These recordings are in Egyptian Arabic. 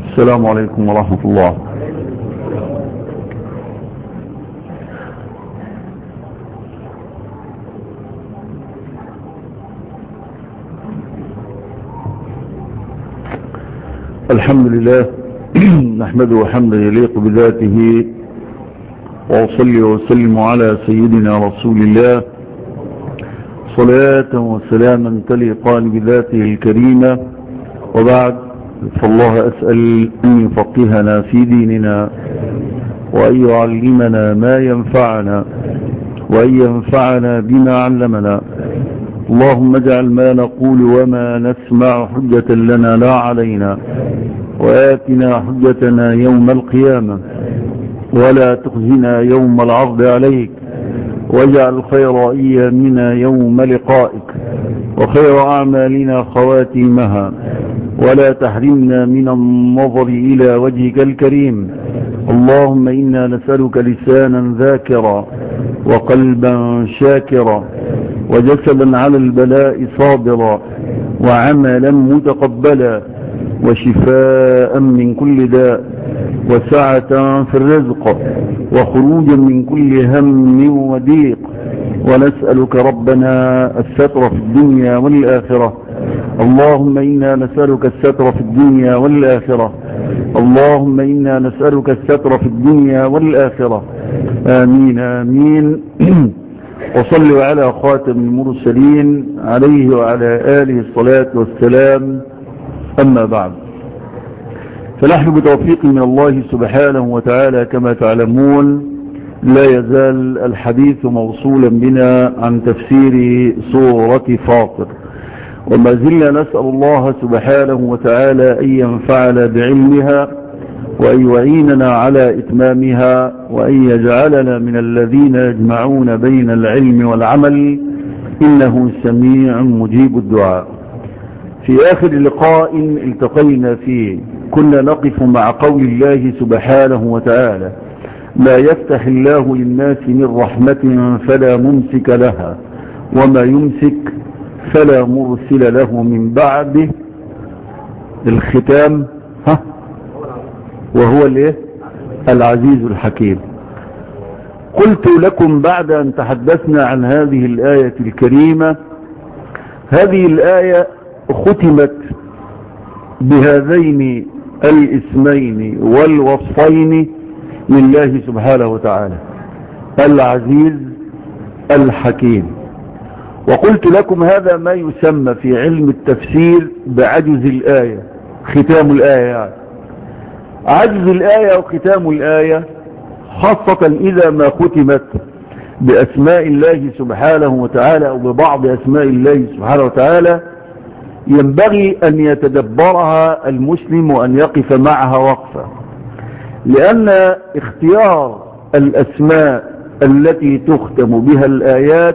السلام عليكم ورحمة الله الحمد لله نحمده حمدا يليق بذاته وأصلي وسلم على سيدنا رسول الله صلاة وسلاما تليقان بذاته الكريمة وبعد فالله أسأل أن يفقهنا في ديننا وأن يعلمنا ما ينفعنا وأن ينفعنا بما علمنا اللهم اجعل ما نقول وما نسمع حجة لنا لا علينا وآتنا حجتنا يوم القيامة ولا تخزنا يوم العرض عليك واجعل خير أيامنا يوم لقائك وخير أعمالنا خواتيمها ولا تحرمنا من النظر إلى وجهك الكريم اللهم إنا نسألك لسانا ذاكرا وقلبا شاكرا وجسدا على البلاء صابرا وعملا متقبلا وشفاء من كل داء وسعة في الرزق وخروجا من كل هم وضيق ونسألك ربنا الستر في الدنيا والآخرة اللهم إنا نسألك الستر في الدنيا والآخرة اللهم إنا نسألك الستر في الدنيا والآخرة آمين آمين وصلوا على خاتم المرسلين عليه وعلى آله الصلاة والسلام أما بعد فنحن بتوفيق من الله سبحانه وتعالى كما تعلمون لا يزال الحديث موصولا بنا عن تفسير سورة فاطر وما زلنا نسأل الله سبحانه وتعالى أن ينفعنا بعلمها وأن يعيننا على إتمامها وأن يجعلنا من الذين يجمعون بين العلم والعمل إنه سميع مجيب الدعاء في آخر لقاء التقينا فيه كنا نقف مع قول الله سبحانه وتعالى ما يفتح الله للناس من رحمة فلا ممسك لها وما يمسك فلا مرسل له من بعده الختام ها وهو الايه العزيز الحكيم قلت لكم بعد ان تحدثنا عن هذه الآية الكريمة هذه الآية ختمت بهذين الاسمين والوصفين لله سبحانه وتعالى العزيز الحكيم وقلت لكم هذا ما يسمى في علم التفسير بعجز الآية ختام الآية يعني عجز الآية وختام الآية خاصة إذا ما ختمت بأسماء الله سبحانه وتعالى أو ببعض أسماء الله سبحانه وتعالى ينبغي أن يتدبرها المسلم وأن يقف معها وقفة لأن اختيار الأسماء التي تختم بها الآيات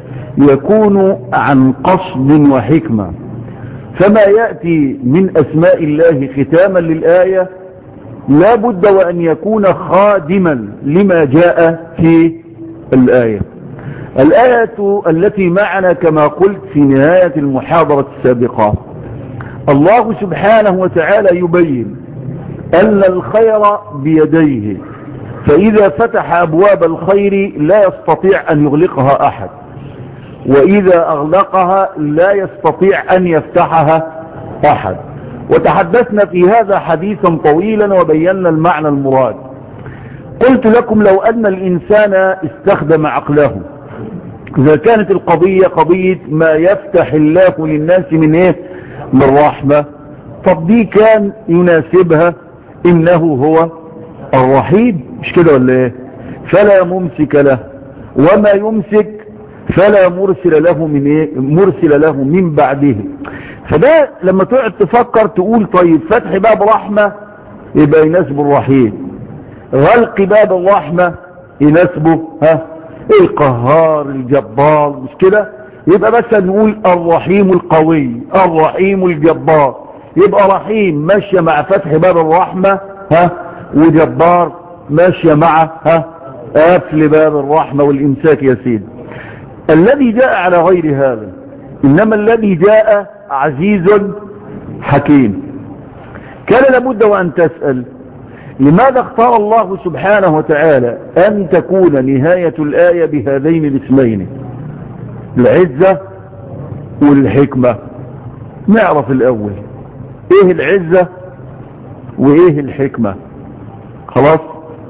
يكون عن قصد وحكمة فما يأتي من أسماء الله ختاما للآية لا بد وأن يكون خادما لما جاء في الآية الآية التي معنا كما قلت في نهاية المحاضرة السابقة الله سبحانه وتعالى يبين أن الخير بيديه فإذا فتح أبواب الخير لا يستطيع أن يغلقها أحد وإذا أغلقها لا يستطيع أن يفتحها أحد وتحدثنا في هذا حديثا طويلا وبينا المعنى المراد قلت لكم لو أن الإنسان استخدم عقله إذا كانت القضية قضية ما يفتح الله للناس من إيه من رحمة طب دي كان يناسبها إنه هو الرحيم مش كده ولا إيه فلا ممسك له وما يمسك فلا مرسل له من إيه مرسل له من بعده فده لما تقعد تفكر تقول طيب فتح باب رحمة يبقى يناسب الرحيم غلق باب الرحمة يناسبه ها القهار الجبار مش كده يبقى بس نقول الرحيم القوي الرحيم الجبار يبقى رحيم ماشية مع فتح باب الرحمة ها وجبار ماشية مع ها قفل باب الرحمة والامساك يا سيدي الذي جاء على غير هذا انما الذي جاء عزيز حكيم كان لابد وأن تسأل لماذا اختار الله سبحانه وتعالى أن تكون نهاية الآية بهذين الاسمين العزة والحكمة نعرف الأول ايه العزة وايه الحكمة خلاص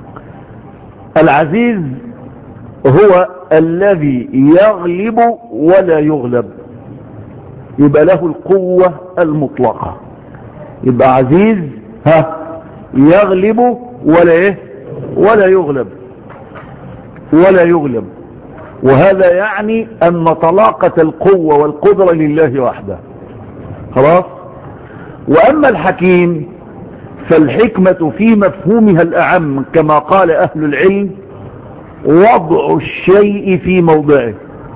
العزيز هو الذي يغلب ولا يغلب يبقى له القوة المطلقة يبقى عزيز ها يغلب ولا ايه ولا يغلب ولا يغلب وهذا يعني ان طلاقة القوة والقدرة لله وحده خلاص واما الحكيم فالحكمة في مفهومها الاعم كما قال اهل العلم وضع الشيء في موضعه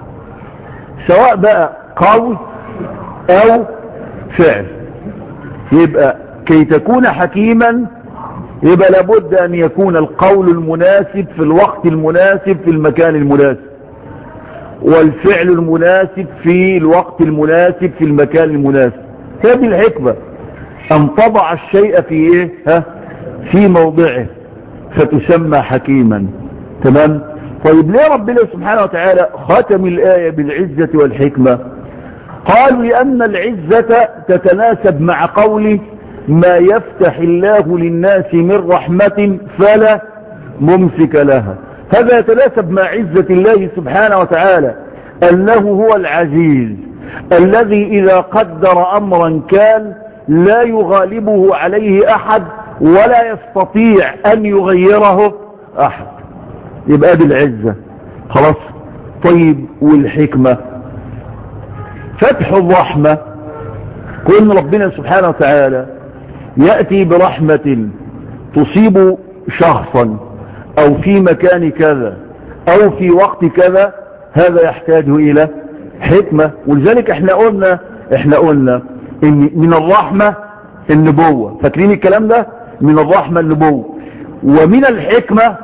سواء بقى قول او فعل يبقى كي تكون حكيما يبقى لابد ان يكون القول المناسب في الوقت المناسب في المكان المناسب والفعل المناسب في الوقت المناسب في المكان المناسب هذه الحكمة ان تضع الشيء في ايه ها في موضعه فتسمى حكيما تمام طيب ليه ربنا سبحانه وتعالى ختم الآية بالعزة والحكمة قالوا لأن العزة تتناسب مع قوله ما يفتح الله للناس من رحمة فلا ممسك لها هذا يتناسب مع عزة الله سبحانه وتعالى أنه هو العزيز الذي إذا قدر أمرا كان لا يغالبه عليه أحد ولا يستطيع أن يغيره أحد يبقى دي العزة خلاص طيب والحكمة فتح الرحمة كون ربنا سبحانه وتعالى يأتي برحمة تصيب شخصا او في مكان كذا او في وقت كذا هذا يحتاج الى حكمة ولذلك احنا قلنا احنا قلنا ان من الرحمة النبوة فاكرين الكلام ده من الرحمة النبوة ومن الحكمة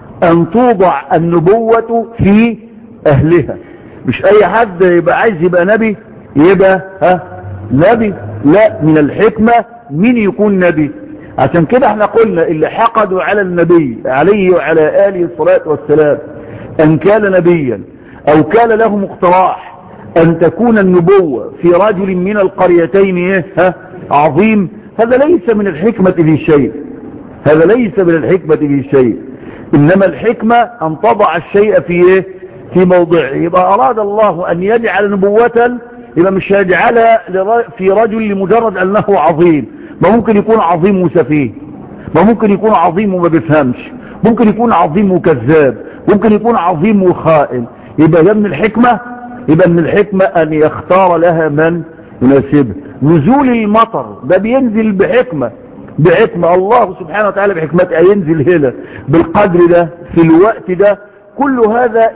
ان توضع النبوة في اهلها مش اي حد يبقى عايز يبقى نبي يبقى ها نبي لا من الحكمة مين يكون نبي عشان كده احنا قلنا اللي حقدوا على النبي عليه وعلى آله الصلاة والسلام ان كان نبيا او كان له اقتراح ان تكون النبوة في رجل من القريتين ايه ها عظيم هذا ليس من الحكمة في شيء هذا ليس من الحكمة في شيء انما الحكمة ان تضع الشيء في ايه في موضعه يبقى اراد الله ان يجعل نبوة يبقى مش هيجعلها في رجل لمجرد انه عظيم ما ممكن يكون عظيم وسفيه ما ممكن يكون عظيم وما بيفهمش ممكن يكون عظيم وكذاب ممكن يكون عظيم وخائن يبقى ده من الحكمة يبقى من الحكمة ان يختار لها من يناسبه نزول المطر ده بينزل بحكمة بحكمة الله سبحانه وتعالى بحكمته ينزل هنا بالقدر ده في الوقت ده كل هذا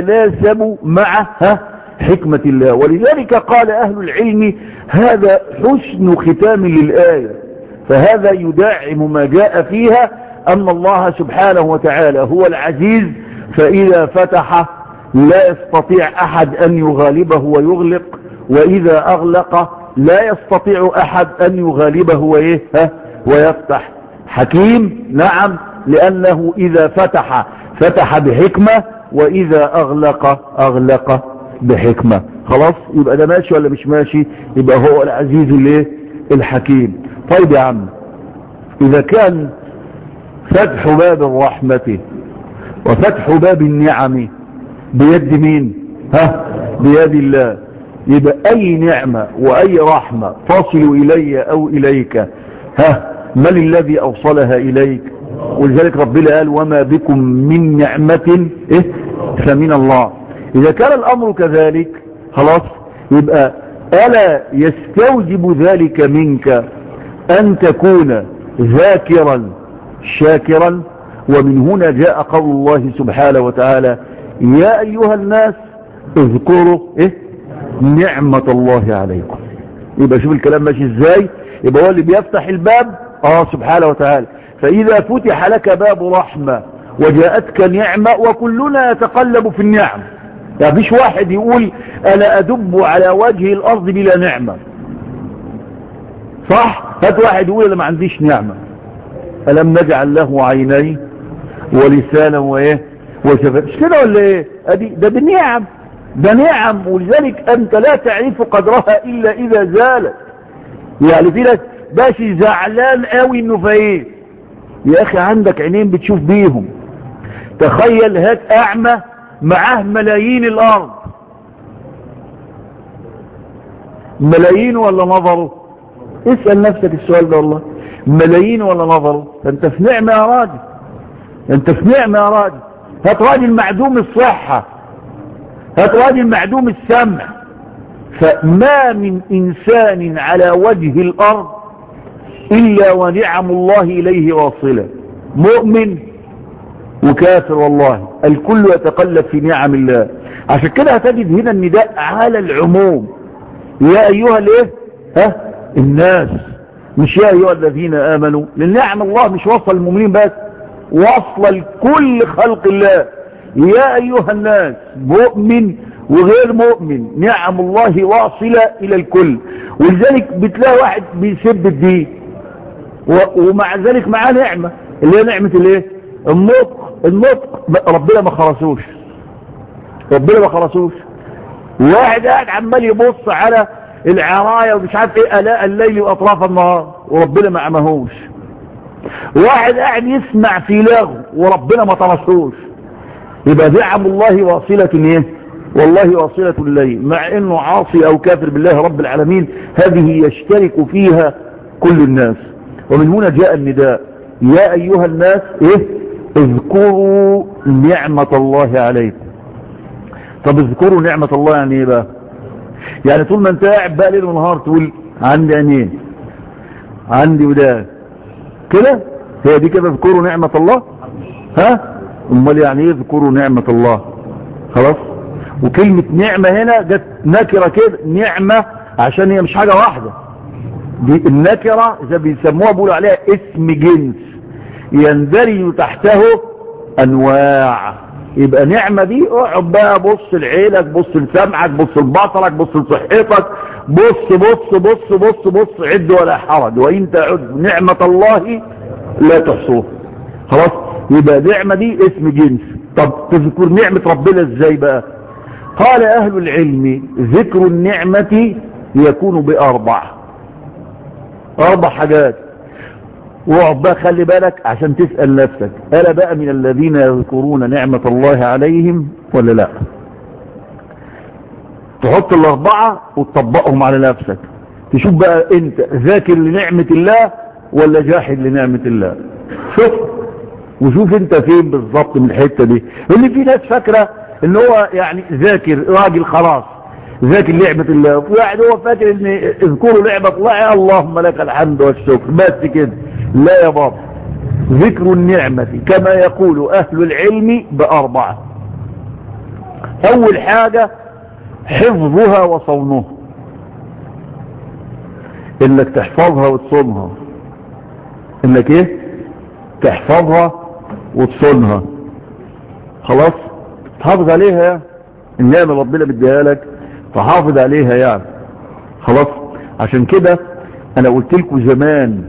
يتناسب مع ها حكمة الله ولذلك قال أهل العلم هذا حسن ختام للآية فهذا يدعم ما جاء فيها أن الله سبحانه وتعالى هو العزيز فإذا فتح لا يستطيع أحد أن يغالبه ويغلق وإذا أغلق لا يستطيع أحد أن يغالبه وإيه ها ويفتح حكيم نعم لأنه إذا فتح فتح بحكمة وإذا أغلق أغلق بحكمة خلاص يبقى ده ماشي ولا مش ماشي يبقى هو العزيز الايه الحكيم طيب يا عم اذا كان فتح باب الرحمة وفتح باب النعم بيد مين ها بيد الله يبقى اي نعمة واي رحمة تصل الي او اليك ها من الذي اوصلها اليك ولذلك ربنا قال وما بكم من نعمة إيه فمن الله إذا كان الأمر كذلك خلاص يبقى ألا يستوجب ذلك منك أن تكون ذاكرا شاكرا ومن هنا جاء قول الله سبحانه وتعالى يا أيها الناس اذكروا إيه نعمة الله عليكم يبقى شوف الكلام ماشي ازاي يبقى هو اللي بيفتح الباب اه سبحانه وتعالى فإذا فتح لك باب رحمة وجاءتك نعمة وكلنا يتقلب في النعم يعني فيش واحد يقول انا ادب على وجه الارض بلا نعمة صح هات واحد يقول انا ما عنديش نعمة ألم نجعل له عينين ولسانا وايه وشفاء مش كده ولا ايه ادي ده بالنعم ده نعم ولذلك انت لا تعرف قدرها الا اذا زالت يعني في ناس باشي زعلان قوي انه فايه يا اخي عندك عينين بتشوف بيهم تخيل هات اعمى معاه ملايين الارض ملايين ولا نظره اسأل نفسك السؤال ده والله ملايين ولا نظره انت في نعمة يا راجل انت في نعمة يا راجل هات راجل معدوم الصحة هات راجل معدوم السمع فما من انسان على وجه الارض الا ونعم الله اليه واصلة مؤمن وكافر والله الكل يتقلب في نعم الله عشان كده هتجد هنا النداء على العموم يا ايها الايه ها الناس مش يا ايها الذين امنوا لان نعم الله مش وصل المؤمنين بس وصل لكل خلق الله يا ايها الناس مؤمن وغير مؤمن نعم الله واصلة الى الكل ولذلك بتلاقي واحد بيسب الدين ومع ذلك معاه نعمة اللي هي نعمة الايه النطق النطق ربنا ما خرسوش ربنا ما خرسوش واحد قاعد عمال يبص على العراية ومش عارف ايه الاء الليل واطراف النهار وربنا ما عمهوش واحد قاعد يسمع في لغو وربنا ما طرسوش يبقى نعم الله واصلة ايه والله واصلة الليل مع انه عاصي او كافر بالله رب العالمين هذه يشترك فيها كل الناس ومن هنا جاء النداء يا ايها الناس ايه اذكروا نعمة الله عليكم طب اذكروا نعمة الله يعني ايه بقى يعني طول ما انت قاعد بقى ليل ونهار تقول عندي عينين عندي ودان كده هي دي كده اذكروا نعمة الله ها امال يعني ايه اذكروا نعمة الله خلاص وكلمة نعمة هنا جت نكرة كده نعمة عشان هي مش حاجة واحدة دي النكرة زي بيسموها بيقولوا عليها اسم جنس يندرج تحته انواع يبقى نعمة دي اقعد بقى بص لعيلك بص لسمعك بص لبطلك بص لصحتك بص بص بص بص بص عد ولا حرج وان تعد نعمة الله لا تحصوها خلاص يبقى نعمة دي اسم جنس طب تذكر نعمة ربنا ازاي بقى قال اهل العلم ذكر النعمة يكون باربع اربع حاجات واقعد بقى خلي بالك عشان تسأل نفسك ألا بقى من الذين يذكرون نعمة الله عليهم ولا لا تحط الأربعة وتطبقهم على نفسك تشوف بقى انت ذاكر لنعمة الله ولا جاحد لنعمة الله شوف وشوف انت فين بالظبط من الحتة دي اللي في ناس فاكرة ان هو يعني ذاكر راجل خلاص ذاكر نعمة الله واحد هو فاكر ان اذكروا نعمة الله اللهم لك الحمد والشكر بس كده لا يا بابا ذكر النعمة كما يقول أهل العلم بأربعة أول حاجة حفظها وصونها إنك تحفظها وتصونها إنك إيه تحفظها وتصونها خلاص تحافظ عليها النعمة ربنا بديها لك تحافظ عليها يعني خلاص عشان كده أنا قلت لكم زمان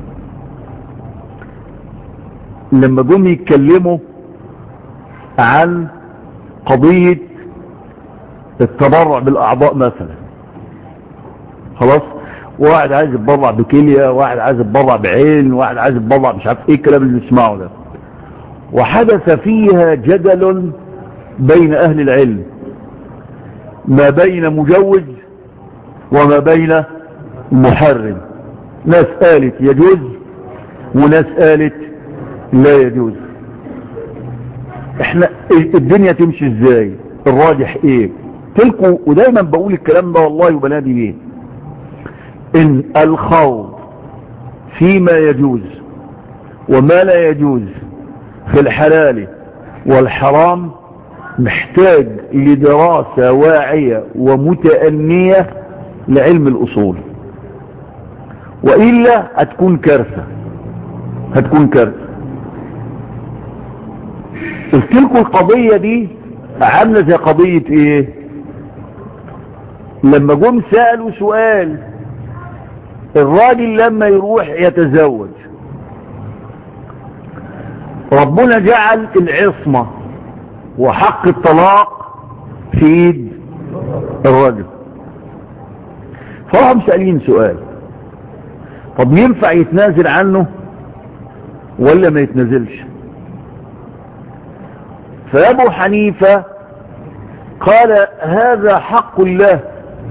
لما جم يتكلموا عن قضية التبرع بالأعضاء مثلا خلاص واحد عايز يتبرع بكلية واحد عايز يتبرع بعين واحد عايز يتبرع مش عارف ايه الكلام اللي نسمعه ده وحدث فيها جدل بين اهل العلم ما بين مجوز وما بين محرم ناس قالت يجوز وناس قالت لا يجوز احنا الدنيا تمشي ازاي الراجح ايه تلكوا ودايما بقول الكلام ده والله وبنادي بيه ان الخوض فيما يجوز وما لا يجوز في الحلال والحرام محتاج لدراسة واعية ومتأنية لعلم الأصول وإلا هتكون كارثة هتكون كارثة قلت لكم القضية دي عاملة زي قضية ايه لما جم سألوا سؤال الراجل لما يروح يتزوج ربنا جعل العصمة وحق الطلاق في ايد الرجل فهم سألين سؤال طب ينفع يتنازل عنه ولا ما يتنازلش فأبو حنيفة قال هذا حق الله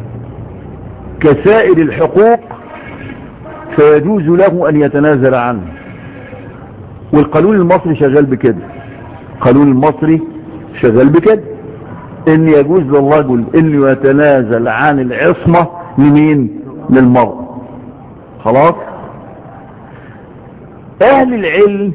كسائر الحقوق فيجوز له أن يتنازل عنه والقانون المصري شغال بكده القانون المصري شغال بكده ان يجوز للرجل انه يتنازل عن العصمة لمين للمرأة خلاص اهل العلم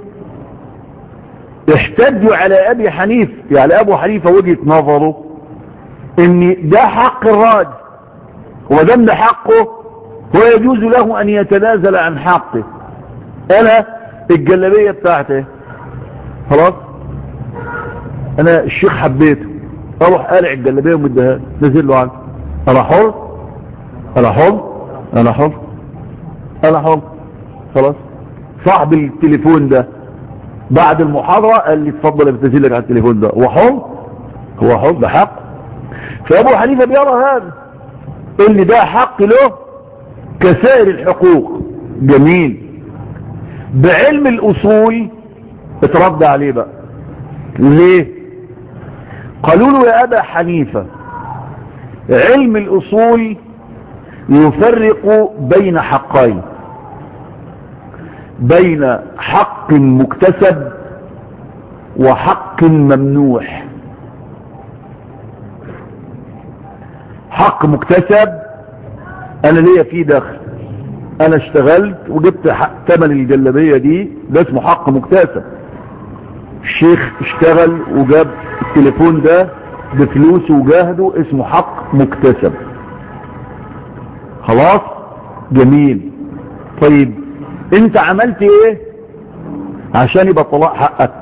احتجوا على ابي حنيفه يعني ابو حنيفه وجهه نظره ان ده حق الراجل وده من حقه هو يجوز له ان يتنازل عن حقه انا الجلابيه بتاعته خلاص انا الشيخ حبيته اروح قالع الجلابيه ومديها نزل له عنه انا حر انا حر انا حر انا حر خلاص صاحب التليفون ده بعد المحاضرة قال لي اتفضل ابتزل لك على التليفون ده هو حر هو حر ده حق فابو حنيفة بيرى هذا ان ده حق له كسائر الحقوق جميل بعلم الاصول اترد عليه بقى ليه قالوا له يا ابا حنيفة علم الاصول يفرق بين حقين بين حق مكتسب وحق ممنوح حق مكتسب انا ليا فيه دخل انا اشتغلت وجبت حق ثمن الجلابيه دي ده اسمه حق مكتسب الشيخ اشتغل وجاب التليفون ده بفلوسه وجاهده اسمه حق مكتسب خلاص جميل طيب انت عملت ايه عشان يبقى الطلاق حقك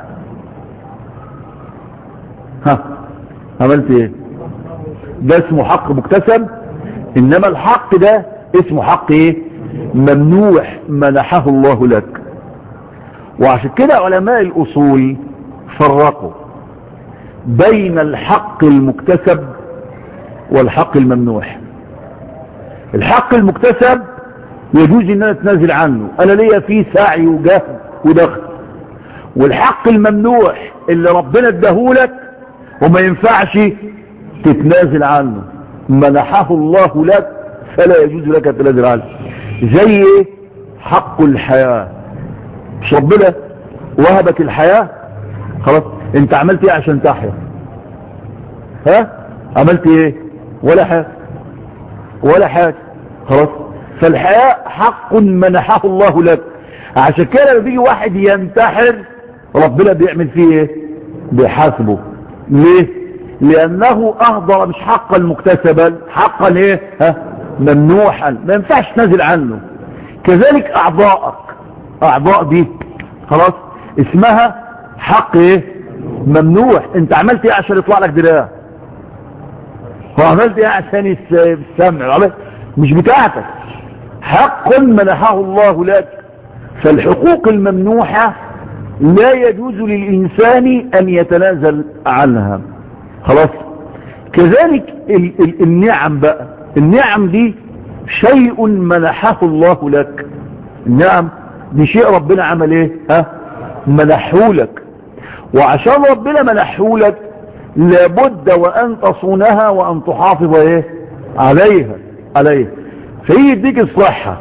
ها عملت ايه ده اسمه حق مكتسب انما الحق ده اسمه حق ايه ممنوح منحه الله لك وعشان كده علماء الاصول فرقوا بين الحق المكتسب والحق الممنوح الحق المكتسب يجوز ان انا اتنازل عنه انا ليا فيه سعي وجهد ودخل والحق الممنوح اللي ربنا اداهولك وما ينفعش تتنازل عنه منحه الله لك فلا يجوز لك التنازل عنه زي ايه حق الحياة مش ربنا وهبك الحياة خلاص انت عملت ايه عشان تحيا ها عملت ايه ولا حاجة ولا حاجة خلاص فالحياة حق منحه الله لك عشان كده لما بيجي واحد ينتحر ربنا بيعمل فيه ايه بيحاسبه ليه لانه اهدر مش حقا مكتسبا حقا ايه ها ممنوحا ما ينفعش تنزل عنه كذلك اعضائك اعضاء دي خلاص اسمها حق ايه ممنوح انت عملت ايه عشان يطلع لك دراع وعملت ايه عشان السمع مش بتاعتك حق منحه الله لك فالحقوق الممنوحة لا يجوز للإنسان أن يتنازل عنها خلاص كذلك ال ال النعم بقى النعم دي شيء منحه الله لك النعم دي شيء ربنا عمل ايه ها منحه لك وعشان ربنا منحه لك لابد وأن تصونها وأن تحافظ ايه عليها عليها فهي يديك الصحة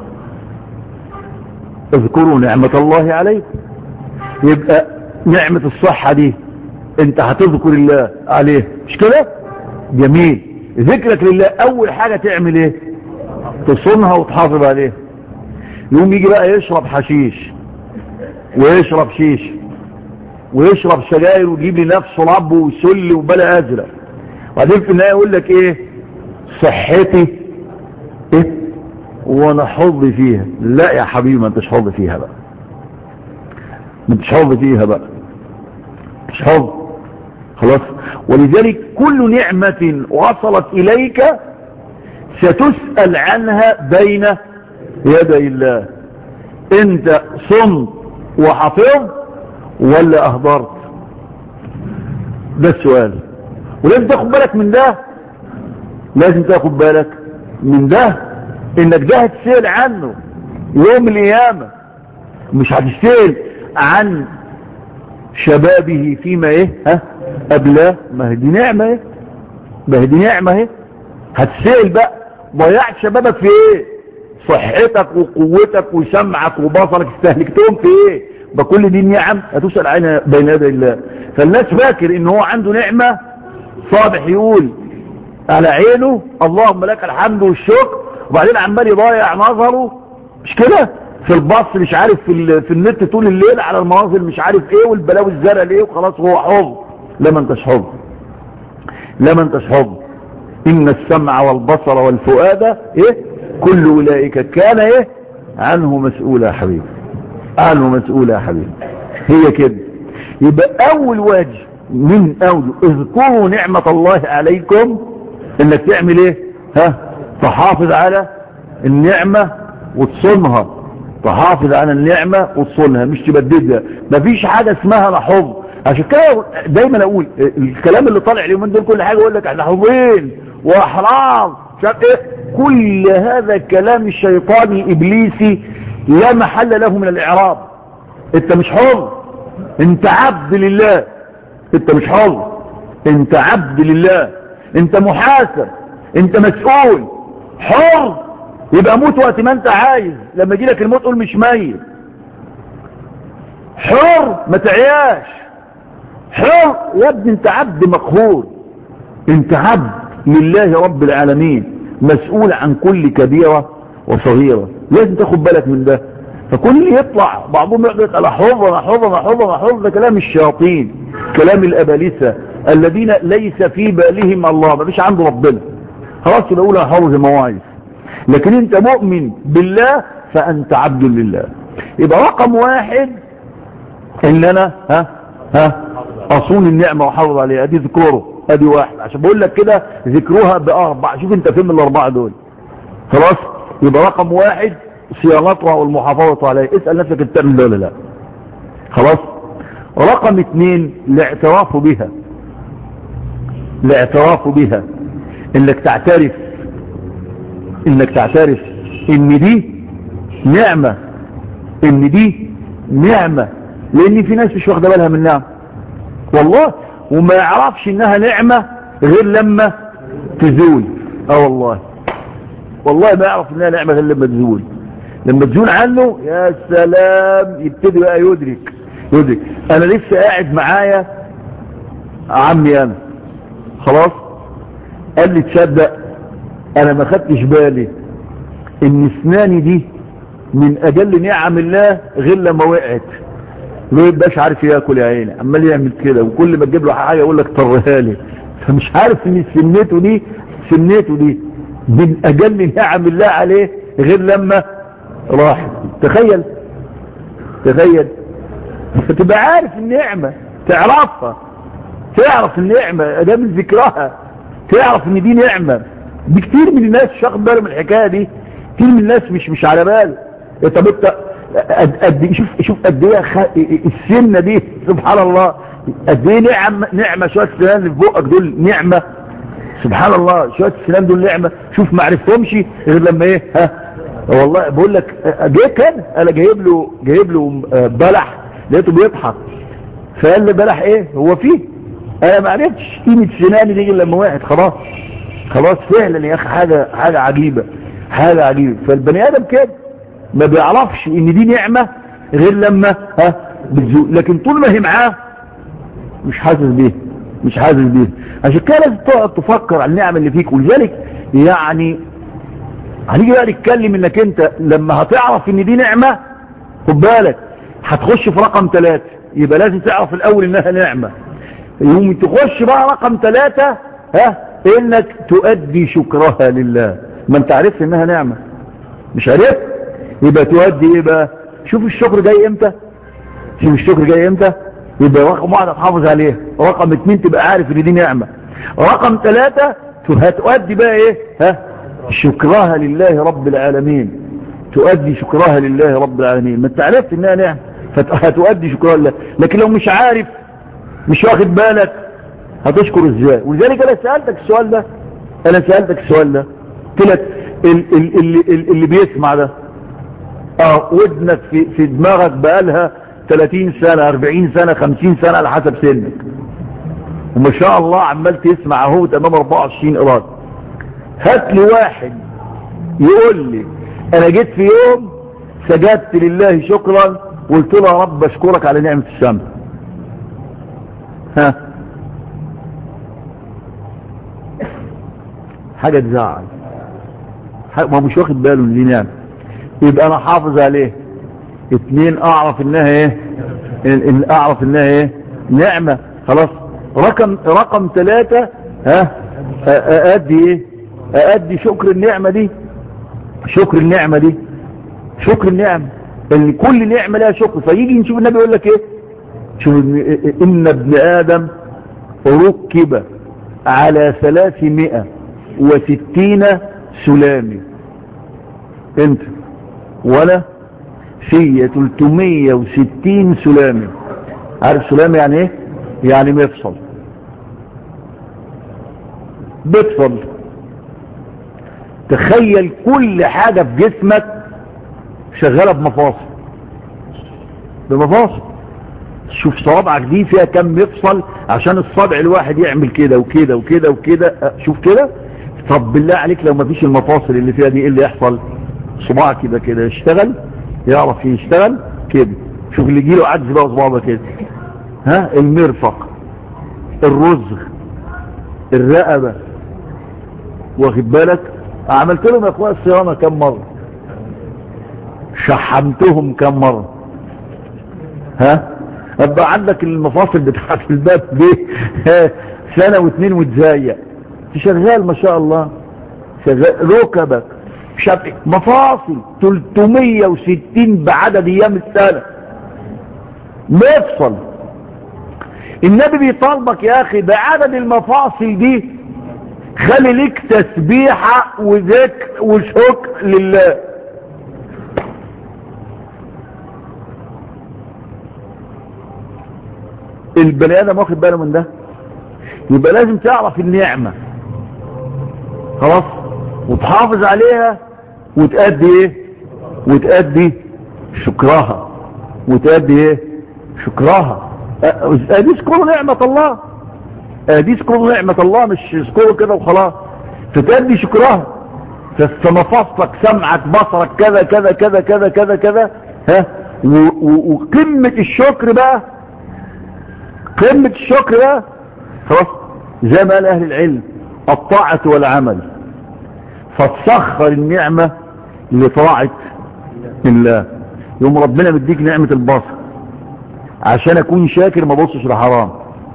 اذكروا نعمة الله عليكم يبقى نعمة الصحة دي انت هتذكر الله عليه مش كده جميل ذكرك لله اول حاجة تعمل ايه تصونها وتحافظ عليها يوم يجي بقى يشرب حشيش ويشرب شيش ويشرب سجاير ويجيب لنفسه رب ويسل وبلا ازرق وبعدين في النهايه يقول لك ايه صحتي ايه وانا حظي فيها لا يا حبيبي ما انتش حظي فيها بقى ما انتش حظي فيها بقى مش حظ خلاص ولذلك كل نعمة وصلت اليك ستسأل عنها بين يدي الله انت صمت وحفظت ولا اهدرت ده السؤال ولازم تاخد بالك من ده لازم تاخد بالك من ده انك ده هتسأل عنه يوم القيامة مش هتسأل عن شبابه فيما ايه ها قبلاه ما هي دي نعمة ايه ما هي دي نعمة ايه هتسأل بقى ضيعت شبابك في ايه صحتك وقوتك وسمعك وبصرك استهلكتهم في ايه بكل دي النعم هتسأل عنها بين يدي الله فالناس فاكر ان هو عنده نعمة صالح يقول على عينه اللهم لك الحمد والشكر وبعدين عمال يضيع نظره مش كده في الباص مش عارف في, في النت طول الليل على المناظر مش عارف ايه والبلاوي الزرع ليه وخلاص هو حظ لما انتش حظ لما انتش حظ ان السمع والبصر والفؤاد ايه كل اولئك كان ايه عنه مسؤول يا حبيبي عنه مسؤول يا حبيبي هي كده يبقى اول واجب من اول اذكروا نعمة الله عليكم انك تعمل ايه ها تحافظ على النعمة وتصونها تحافظ على النعمة وتصونها مش تبددها مفيش حاجة اسمها محفوظ عشان كده دايما اقول الكلام اللي طالع اليومين دول كل حاجة يقول لك احنا حافظين واحراز شايف ايه كل هذا كلام الشيطاني ابليسي لا محل له من الاعراب انت مش حر انت عبد لله انت مش حر انت عبد لله انت محاسب انت مسؤول حر يبقى موت وقت ما انت عايز لما يجي لك الموت قول مش ميت حر ما تعياش حر يا ابني انت عبد مقهور انت عبد لله رب العالمين مسؤول عن كل كبيرة وصغيرة لازم تاخد بالك من ده فكل يطلع بعضهم يقول انا حر انا حر انا حر انا حر ده كلام الشياطين كلام الابالسه الذين ليس في بالهم الله ما فيش عنده ربنا خلاص يبقى اقول حر زي ما هو عايز لكن انت مؤمن بالله فانت عبد لله يبقى رقم واحد ان انا ها ها اصون النعمه واحافظ عليها ادي ذكره ادي واحد عشان بقول لك كده ذكروها باربع شوف انت فين من الاربعه دول خلاص يبقى رقم واحد صيانتها والمحافظة عليها اسأل نفسك انت تعمل ده ولا لا خلاص رقم اثنين الاعتراف بها الاعتراف بها انك تعترف انك تعترف ان دي نعمة ان دي نعمة لان في ناس مش واخده بالها من نعمة والله وما يعرفش انها نعمة غير لما تزول اه والله والله ما يعرف انها نعمة غير لما تزول لما تزول عنه يا سلام يبتدي بقى يدرك يدرك انا لسه قاعد معايا عمي انا خلاص قال لي تصدق انا ما خدتش بالي ان اسناني دي من اجل نعم الله غير لما وقعت ما يبقاش عارف ياكل يا عيني عمال يعمل كده وكل ما تجيب له حاجه يقول لك طرها لي فمش عارف ان سنته دي سنته دي من اجل نعم الله عليه غير لما راح تخيل تخيل فتبقى عارف النعمة تعرفها تعرف النعمة ده من ذكرها تعرف ان دي نعمة دي كتير من الناس مش واخد باله من الحكاية دي كتير من الناس مش مش على باله طب انت قد شوف شوف قد ايه خ... السنه دي سبحان الله قد ايه نعم نعمه شويه السنان اللي في بقك دول نعمه سبحان الله شويه السنان دول نعمه شوف ما عرفتهمش غير لما ايه ها والله بقول لك جه كده انا جايب له جايب له بلح لقيته بيضحك فقال لي بلح ايه هو فيه انا ما عرفتش قيمه سناني دي لما وقعت خلاص خلاص فعلا يا اخي حاجه حاجه عجيبه حاجه عجيبه فالبني ادم كده ما بيعرفش ان دي نعمه غير لما ها بتزول لكن طول ما هي معاه مش حاسس بيها مش حاسس بيها عشان كده لازم تقعد تفكر على النعم اللي فيك ولذلك يعني هنيجي بقى نتكلم انك انت لما هتعرف ان دي نعمة خد بالك هتخش في رقم ثلاثة يبقى لازم تعرف الاول انها نعمة يوم تخش بقى رقم ثلاثة ها انك تؤدي شكرها لله ما انت عرفت انها نعمة مش عرفت يبقى تؤدي ايه بقى شوف الشكر جاي امتى شوف الشكر جاي امتى يبقى رقم واحد هتحافظ عليه رقم اتنين تبقى عارف ان دي نعمة رقم ثلاثة هتؤدي بقى ايه ها شكرها لله رب العالمين تؤدي شكرها لله رب العالمين ما انت عرفت انها نعم فهتؤدي شكرها لله لكن لو مش عارف مش واخد بالك هتشكر ازاي ولذلك انا سألتك السؤال ده انا سألتك السؤال ده قلت لك ال- ال- اللي, اللي بيسمع ده اه ودنك في, في دماغك بقالها 30 سنة 40 سنة 50 سنة على حسب سنك وما شاء الله عمال تسمع اهو تمام 24 قرار هات لي واحد يقول لي انا جيت في يوم سجدت لله شكرا وقلت له يا رب اشكرك على نعمة السمع ها حاجة تزعل ما مش واخد باله ان دي نعمة يبقى انا حافظ عليه اتنين اعرف انها ايه ان إن اعرف انها ايه نعمة خلاص رقم رقم ثلاثة ها اادي ايه اادي شكر النعمة دي شكر النعمة دي شكر النعمة ان كل نعمة لها شكر فيجي نشوف النبي يقول لك ايه شوف ان ابن ادم ركب على ثلاثمائة وستين سلامي انت ولا في 360 سلامي عارف سلامي يعني ايه يعني مفصل بيفصل تخيل كل حاجة في جسمك شغالة بمفاصل بمفاصل شوف صوابعك دي فيها كم مفصل عشان الصبع الواحد يعمل كده وكده وكده وكده شوف كده طب بالله عليك لو ما فيش المفاصل اللي فيها دي ايه اللي يحصل صباعك كده كده يشتغل يعرف يشتغل كده شوف اللي يجيله عجز بقى صباعه كده ها المرفق الرزغ الرقبة واخد بالك عملت لهم يا اخويا الصيانة كم مرة شحمتهم كم مرة ها ابقى عندك المفاصل بتاعت الباب دي سنة واثنين وتزايق شغال ما شاء الله شغال ركبك شبك مفاصل 360 بعدد ايام السنة مفصل النبي بيطالبك يا اخي بعدد المفاصل دي خلي لك تسبيحة وذكر وشكر لله البني ادم واخد باله من ده يبقى لازم تعرف النعمة خلاص وتحافظ عليها وتأدي ايه وتأدي شكرها وتأدي ايه شكرها ادي اذكروا نعمة الله ادي اذكروا نعمة الله مش اذكروا كده وخلاص فتأدي شكرها فمفاصلك سمعك بصرك كذا كذا كذا كذا كذا كذا ها وقمة الشكر بقى قمة الشكر بقى خلاص زي ما قال اهل العلم الطاعة والعمل فتسخر النعمة لطاعة الله يوم ربنا مديك نعمة البصر عشان اكون شاكر ما بصش لحرام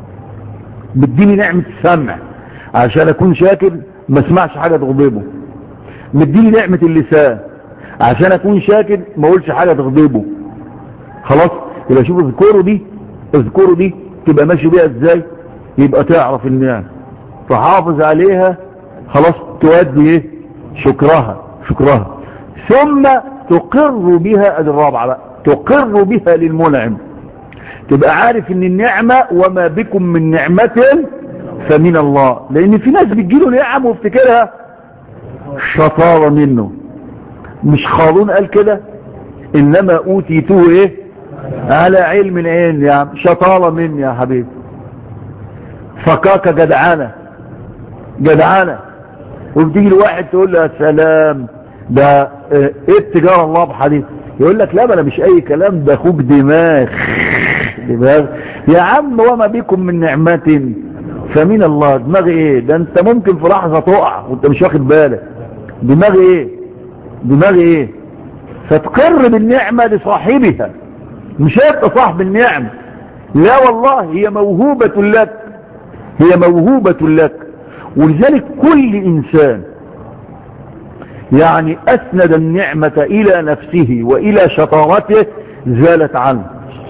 مديني نعمة السمع عشان اكون شاكر ما اسمعش حاجة تغضبه مديني نعمة اللسان عشان اكون شاكر ما اقولش حاجة تغضبه خلاص يبقى شوف اذكروا دي اذكروا دي تبقى ماشي بيها ازاي يبقى تعرف النعم تحافظ عليها خلاص تؤدي ايه شكرها شكرها ثم تقر بها ادي الرابعة بقى تقر بها للمنعم تبقى عارف ان النعمة وما بكم من نعمة فمن الله لان في ناس بتجيله نعم وافتكرها شطارة منه مش خالون قال كده انما اوتيتوه ايه على علم العين يا عم شطارة مني يا حبيبي فكاكة جدعانة جدعانة وبتيجي الواحد تقول له يا سلام ده ايه التجارة الواضحة دي يقول لك لا ما انا مش اي كلام ده اخوك دماغ دماغ يا عم وما بكم من نعمة فمن الله دماغ ايه ده انت ممكن في لحظة تقع وانت مش واخد بالك دماغ ايه دماغ ايه فتقر بالنعمة لصاحبها مش انت صاحب النعمة لا والله هي موهوبة لك هي موهوبة لك ولذلك كل انسان يعني اسند النعمة الى نفسه والى شطارته زالت عنه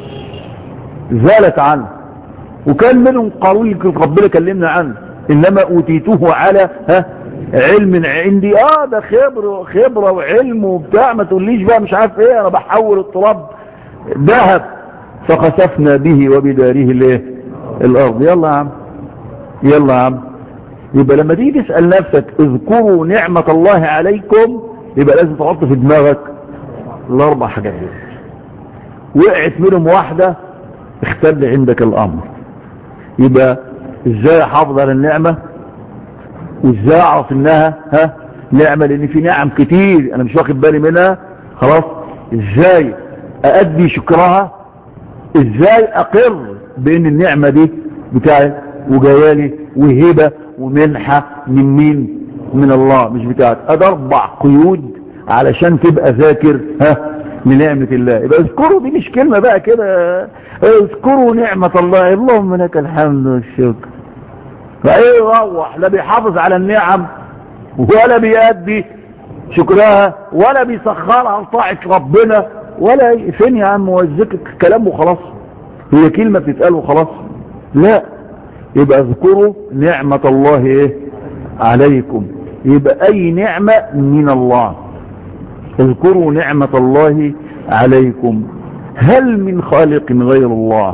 زالت عنه وكان منهم قارون ربنا كلمنا عنه انما اوتيته على ها علم عندي اه ده خبرة خبرة وعلم وبتاع ما تقوليش بقى مش عارف ايه انا بحول التراب ذهب فخسفنا به وبداره الايه الارض يلا يا عم يلا يا عم يبقى لما تيجي تسأل نفسك اذكروا نعمة الله عليكم يبقى لازم تحط في دماغك الاربع حاجات دي وقعت منهم واحدة اختل عندك الامر يبقى ازاي احافظ على النعمة وازاي اعرف انها ها نعمة لان في نعم كتير انا مش واخد بالي منها خلاص ازاي اادي شكرها ازاي اقر بان النعمة دي بتاعي وجوالي وهبة ومنحة من مين من الله مش بتاعت ادي اربع قيود علشان تبقى ذاكر ها لنعمة الله يبقى اذكروا دي مش كلمة بقى كده اذكروا نعمة الله اللهم لك الحمد والشكر فايه يروح لا بيحافظ على النعم ولا بيأدي شكرها ولا بيسخرها لطاعة ربنا ولا فين يا عم وزكك كلام وخلاص هي كلمة بتتقال وخلاص لا يبقى اذكروا نعمة الله ايه عليكم يبقى اي نعمة من الله اذكروا نعمة الله عليكم هل من خالق غير الله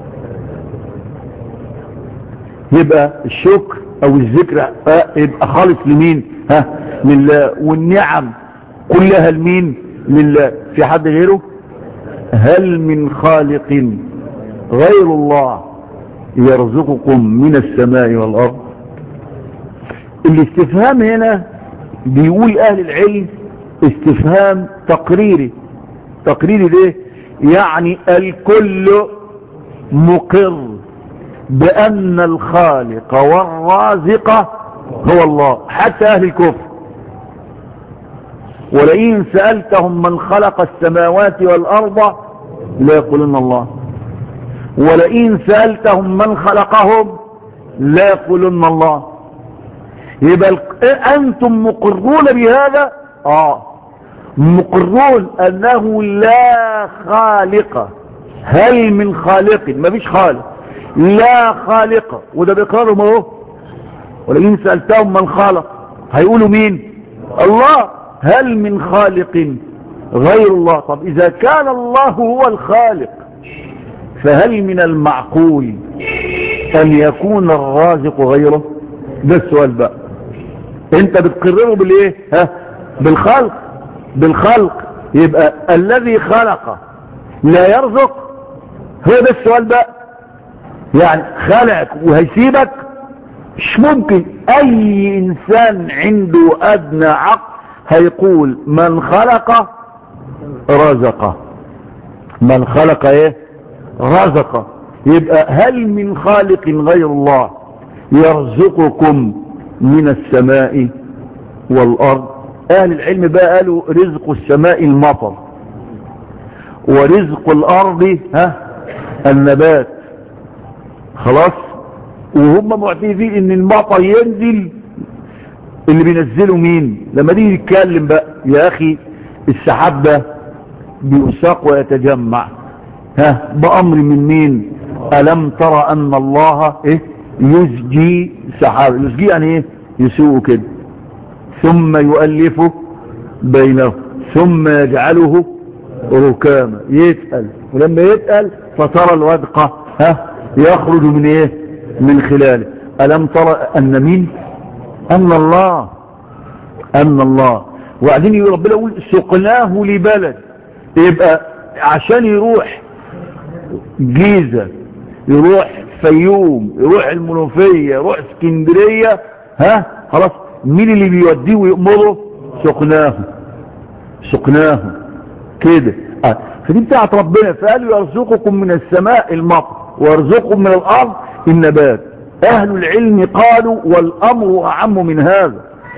يبقى الشكر او الذكر يبقى خالص لمين ها لله والنعم كلها لمين لله في حد غيره هل من خالق غير الله يرزقكم من السماء والارض الاستفهام هنا بيقول اهل العلم استفهام تقريري تقريري ليه يعني الكل مقر بأن الخالق والرازق هو الله حتى أهل الكفر ولئن سألتهم من خلق السماوات والأرض لا يقولون الله ولئن سألتهم من خلقهم لا يقولون الله يبقى أنتم مقرون بهذا آه مقرون أنه لا خالق هل من خالق ما فيش خالق لا خالق وده بيقررهم اهو ولئن سألتهم من خلق هيقولوا مين الله هل من خالق غير الله طب إذا كان الله هو الخالق فهل من المعقول أن يكون الرازق غيره ده السؤال بقى انت بتقرره بالايه ها بالخلق بالخلق يبقى الذي خلق لا يرزق هو ده السؤال بقى يعني خلقك وهيسيبك مش ممكن اي انسان عنده ادنى عقل هيقول من خلق رزق من خلق ايه رزق يبقى هل من خالق غير الله يرزقكم من السماء والارض اهل العلم بقى قالوا رزق السماء المطر ورزق الارض ها النبات خلاص وهم معترفين ان المطر ينزل اللي بينزله مين لما دي يتكلم بقى يا اخي السحاب ده بيساق ويتجمع ها بامر من مين الم ترى ان الله ايه يسجي سحاب يسجي يعني ايه يسوء كده ثم يؤلفه بينه ثم يجعله ركاما يتقل ولما يتقل فترى الودقة ها يخرج من ايه من خلاله ألم ترى أن مين أن الله أن الله وبعدين ربنا يقول سقناه لبلد يبقى عشان يروح جيزة يروح فيوم يروح المنوفية يروح اسكندرية ها خلاص مين اللي بيوديه ويأمره سقناه سقناه كده آه. فدي بتاعت ربنا فقالوا يرزقكم من السماء المطر ويرزقكم من الارض النبات اهل العلم قالوا والامر اعم من هذا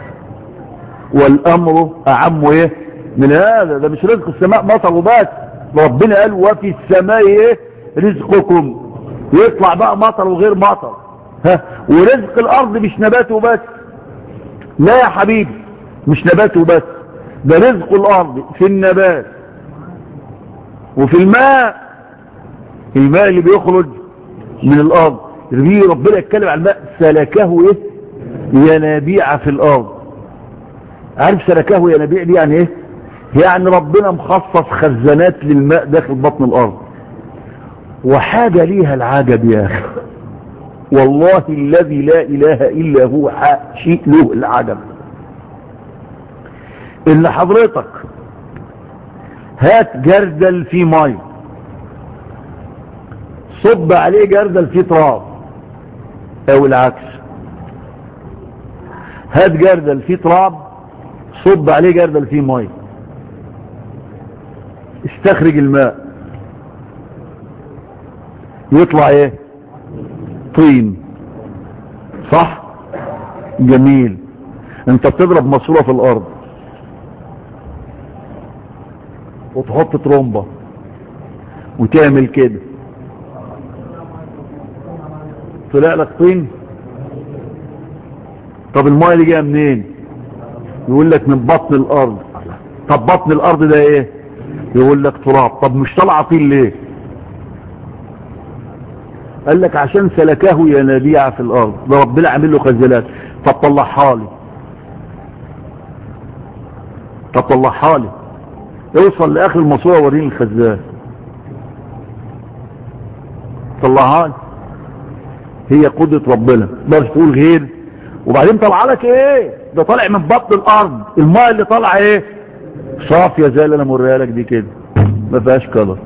والامر اعم ايه من هذا ده مش رزق السماء مطر وبس ربنا قال وفي السماء ايه رزقكم يطلع بقى مطر وغير مطر ها ورزق الارض مش نبات وبس لا يا حبيبي مش نبات وبس ده رزق الارض في النبات وفي الماء الماء اللي بيخرج من الارض ربنا يتكلم عن الماء سلكه ايه ينابيع في الارض عارف سلكه ينابيع دي يعني ايه يعني ربنا مخصص خزانات للماء داخل بطن الارض وحاجة ليها العجب يا اخي والله الذي لا اله الا هو شيء له العجب اللي حضرتك هات جردل فيه ميه صب عليه جردل فيه تراب او العكس هات جردل فيه تراب صب عليه جردل فيه ميه استخرج الماء يطلع ايه طين صح جميل انت بتضرب ماسوره في الارض وتحط ترومبه وتعمل كده طلع لك طين طب المايه دي جايه منين يقول لك من بطن الارض طب بطن الارض ده ايه يقول لك تراب طب مش طالعه طين ليه قال لك عشان سلكه ينابيع في الارض ده ربنا عامل له خزانات طب طلعها لي طب طلعها لي اوصل لاخر الماسوره وريني الخزان طلعها لي هي قدرة ربنا مش تقول غير وبعدين طلع لك ايه ده طالع من بطن الارض الماء اللي طالع ايه صافية زي اللي انا مريها لك دي كده ما فيهاش كلر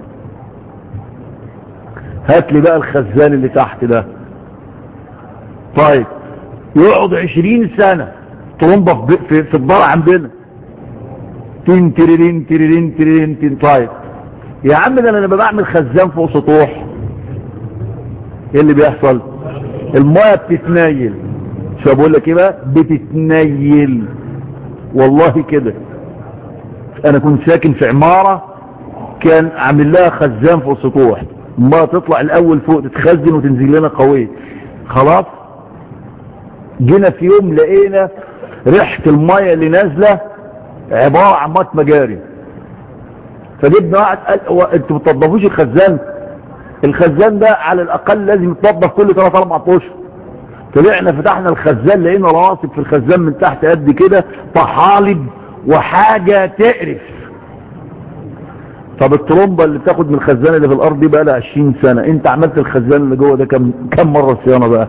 هات لي بقى الخزان اللي تحت ده طيب يقعد عشرين سنة طرمبة في, في, في الدار عندنا تين تريرين تريرين تريرين تين طيب يا عم ده انا لما بعمل خزان فوق سطوح ايه اللي بيحصل المايه بتتنيل شو بقول لك ايه بقى بتتنيل والله كده انا كنت ساكن في عمارة كان عامل لها خزان فوق السطوح المايه تطلع الاول فوق تتخزن وتنزل لنا قوية خلاص جينا في يوم لقينا ريحة المايه اللي نازلة عبارة عن مات مجاري فجبنا واحد قال انتوا ما بتنضفوش الخزان الخزان ده على الاقل لازم يتنضف كل 3 4 اشهر طلعنا فتحنا الخزان لقينا راسب في الخزان من تحت قد كده طحالب وحاجة تقرف طب الترومبة اللي بتاخد من الخزان اللي في الارض دي بقى لها 20 سنة انت عملت الخزان اللي جوه ده كم كم مرة صيانة بقى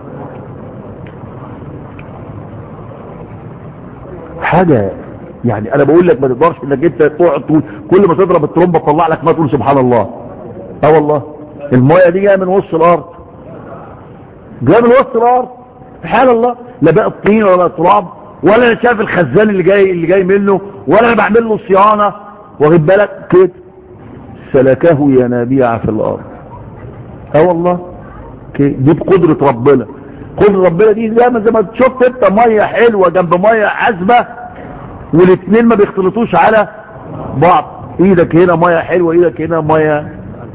حاجة يعني انا بقول لك ما تقدرش انك انت تقعد تقول كل ما تضرب الترومبة تطلع لك ما تقول سبحان الله اه والله المايه دي جايه من وسط الارض جايه من وسط الارض سبحان الله لا بقى الطين ولا التراب ولا انا شايف الخزان اللي جاي اللي جاي منه ولا انا بعمل له صيانه واخد بالك كده سلكه ينابيع في الارض اه والله دي بقدره ربنا قدره ربنا دي زي ما زي ما شفت انت ميه حلوه جنب ميه عذبه والاثنين ما بيختلطوش على بعض ايدك هنا ميه حلوه ايدك هنا ميه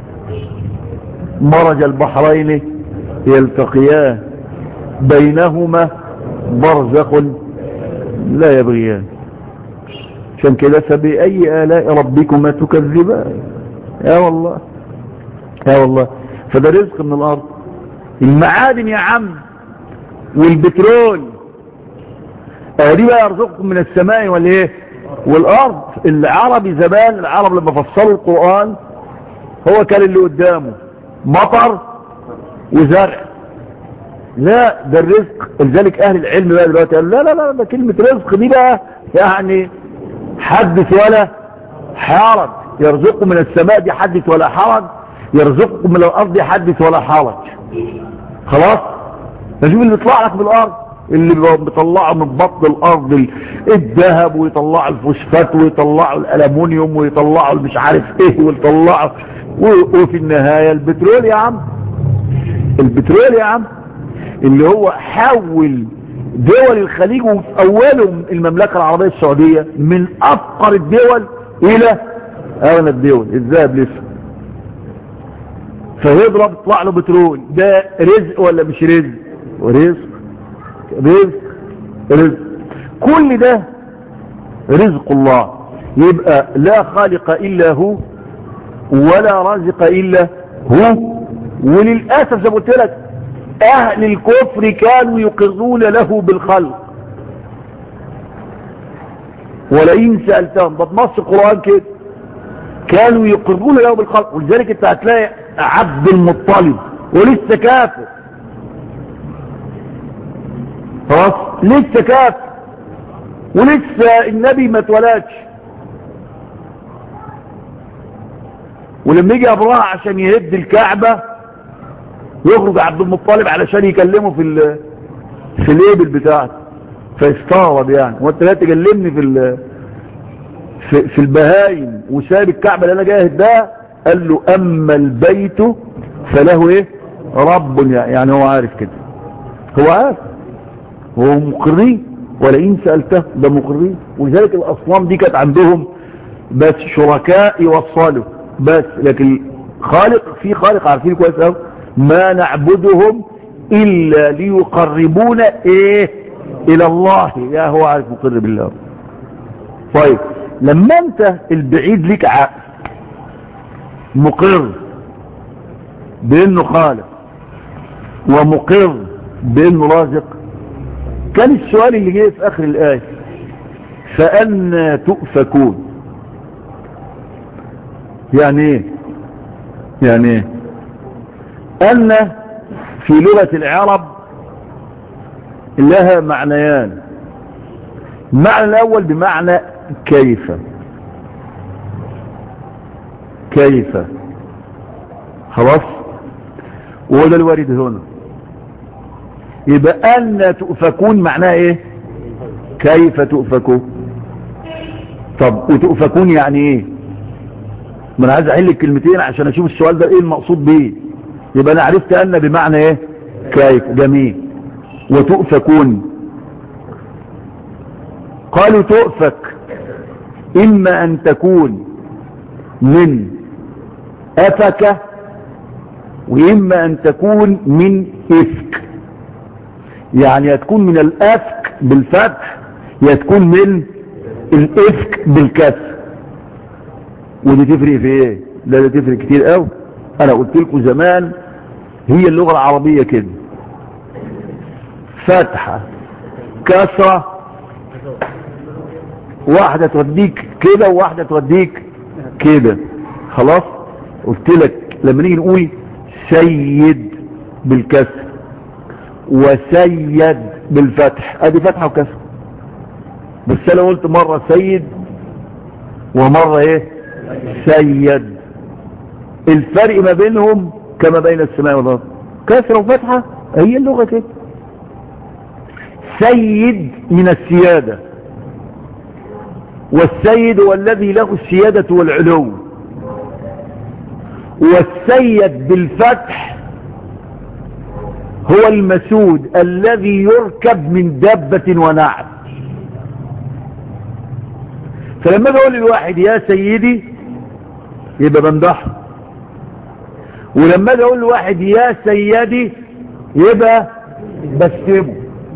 مرج البحرين يلتقيان بينهما برزخ لا يبغيان عشان كده فبأي آلاء ربكما تكذبان يا والله يا والله فده رزق من الأرض المعادن يا عم والبترول دي بقى يرزقكم من السماء والايه والارض العربي زمان العرب لما فصلوا القرآن هو كان اللي قدامه مطر وزرع لا ده الرزق لذلك اهل العلم بقى دلوقتي قالوا لا لا لا ده كلمة رزق دي بقى يعني حدث ولا حرج يرزقكم من السماء دي حدث ولا حرج يرزقكم من الارض دي حدث ولا حرج خلاص نشوف اللي بيطلع لك من الارض اللي بيطلعوا من بطن الارض الذهب ويطلعوا الفوسفات ويطلعوا الالومنيوم ويطلعوا مش عارف ايه ويطلعوا وفي النهاية البترول يا عم البترول يا عم اللي هو حول دول الخليج واولهم المملكة العربية السعودية من افقر الدول الى اغنى الدول الذهب لسه فيضرب يطلع له بترول ده رزق ولا مش رزق رزق رزق رزق كل ده رزق الله يبقى لا خالق الا هو ولا رازق الا هو وللاسف زي ما قلت لك اهل الكفر كانوا يقرون له بالخلق ولئن سألتهم ده بنص القرآن كده كانوا يقرون له بالخلق ولذلك انت هتلاقي عبد المطلب ولسه كافر خلاص لسه كافر ولسه النبي ما اتولدش ولما يجي ابراهيم عشان يهد الكعبة يخرج عبد المطلب علشان يكلمه في ال في الليبل بتاعته فيستغرب يعني وانت لا تكلمني في ال في, في البهايم وساب الكعبة اللي انا جاهد ده قال له اما البيت فله ايه رب يعني هو عارف كده هو عارف هو مقرين ولئن سألته ده مقرين ولذلك الاصنام دي كانت عندهم بس شركاء يوصلوا بس لكن خالق في خالق عارفين كويس قوي ما نعبدهم الا ليقربونا ايه الى الله يا هو عارف مقر بالله طيب لما انت البعيد لك عقل مقر بانه خالق ومقر بانه رازق كان السؤال اللي جاي في اخر الايه فأنا تؤفكون يعني ايه يعني ايه أن في لغة العرب لها معنيان المعنى الأول بمعنى كيف كيف خلاص وده الوارد هنا يبقى أن تؤفكون معناه ايه كيف تؤفكون طب وتؤفكون يعني ايه ما انا عايز احل الكلمتين عشان اشوف السؤال ده ايه المقصود بيه يبقى انا عرفت ان بمعنى ايه كيف جميل وتؤفكون قالوا تؤفك اما ان تكون من افك واما ان تكون من افك يعني يتكون من الافك بالفتح يتكون من الافك بالكسر ودي تفرق في ايه لا ده تفرق كتير قوي انا قلت لكم زمان هي اللغة العربية كده فتحة كسرة واحدة توديك كده وواحدة توديك كده خلاص قلت لك لما نيجي نقول سيد بالكسر وسيد بالفتح ادي فتحة وكسر بس انا قلت مرة سيد ومرة ايه سيد الفرق ما بينهم كما بين السماء والارض كسرة وفتحة هي اللغة كده سيد من السيادة والسيد هو الذي له السيادة والعلو والسيد بالفتح هو المسود الذي يركب من دابة ونعم فلما بقول للواحد يا سيدي يبقى بمدحه ولما اجي اقول لواحد يا سيدي يبقى بسمه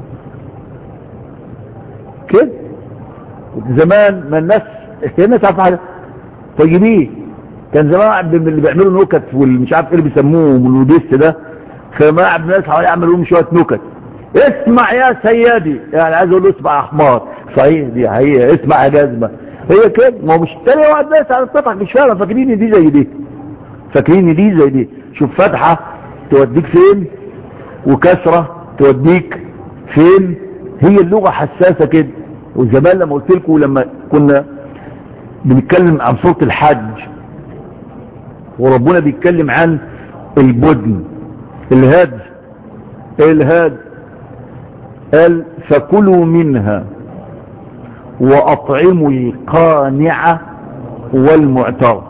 كده زمان ما الناس الناس عارفه حاجه طيبين كان زمان واحد من اللي بيعملوا نكت والمش عارف ايه اللي بيسموه الموديست ده كان قاعد الناس حوالي يعملوا لهم شويه نكت اسمع يا سيدي يعني عايز اقول له اسمع يا حمار صحيح دي هي اسمع يا جزمه هي كده ما هو مش تاني واحد ناس على السطح مش فاهم فاكرين دي زي دي فاكرين دي زي دي شوف فتحة توديك فين وكسرة توديك فين هي اللغة حساسة كده وزمان لما قلت لكم لما كنا بنتكلم عن صورة الحج وربنا بيتكلم عن البدن الهاد ايه الهاد قال فكلوا منها واطعموا القانع والمعتر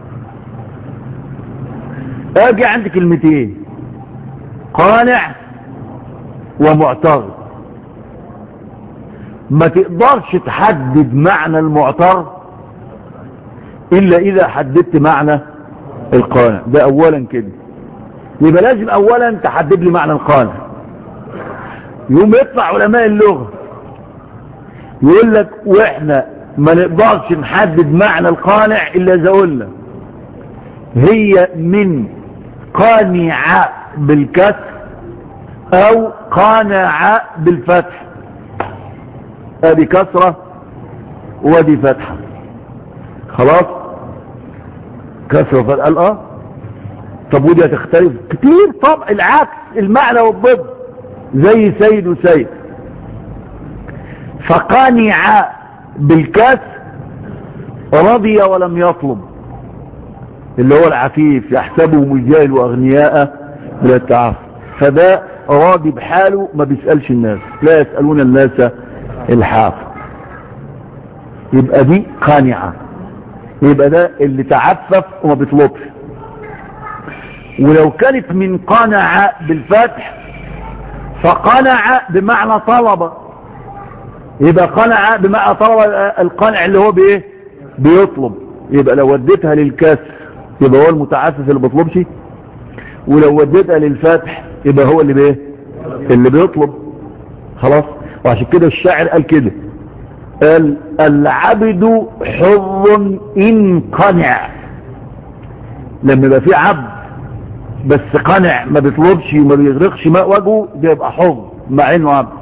اجي عند كلمتين قانع ومعتر ما تقدرش تحدد معنى المعتر الا اذا حددت معنى القانع ده اولا كده يبقى لازم اولا تحدد لي معنى القانع يوم يطلع علماء اللغة يقول لك واحنا ما نقدرش نحدد معنى القانع الا اذا قلنا هي من قانع بالكسر او قانع بالفتح ادي كسرة وادي فتحة خلاص كسر وفتحة قال اه طب ودي هتختلف كتير طبع العكس المعنى والضد زي سيد وسيد فقنع بالكسر رضي ولم يطلب اللي هو العفيف يحسبهم الجاهل واغنياء بلا التعافي فده راضي بحاله ما بيسألش الناس لا يسألون الناس الحاف يبقى دي قانعة يبقى ده اللي تعفف وما بيطلبش ولو كانت من قنع بالفتح فقنع بمعنى طلب يبقى قنع بمعنى طلب القنع اللي هو بايه بيطلب يبقى لو وديتها للكسر يبقى هو المتعفف اللي بيطلبش ولو وديتها للفتح يبقى هو اللي بايه اللي بيطلب خلاص وعشان كده الشاعر قال كده قال العبد حر ان قنع لما يبقى في عبد بس قنع ما بيطلبش وما بيغرقش ماء وجهه ده يبقى حر مع انه عبد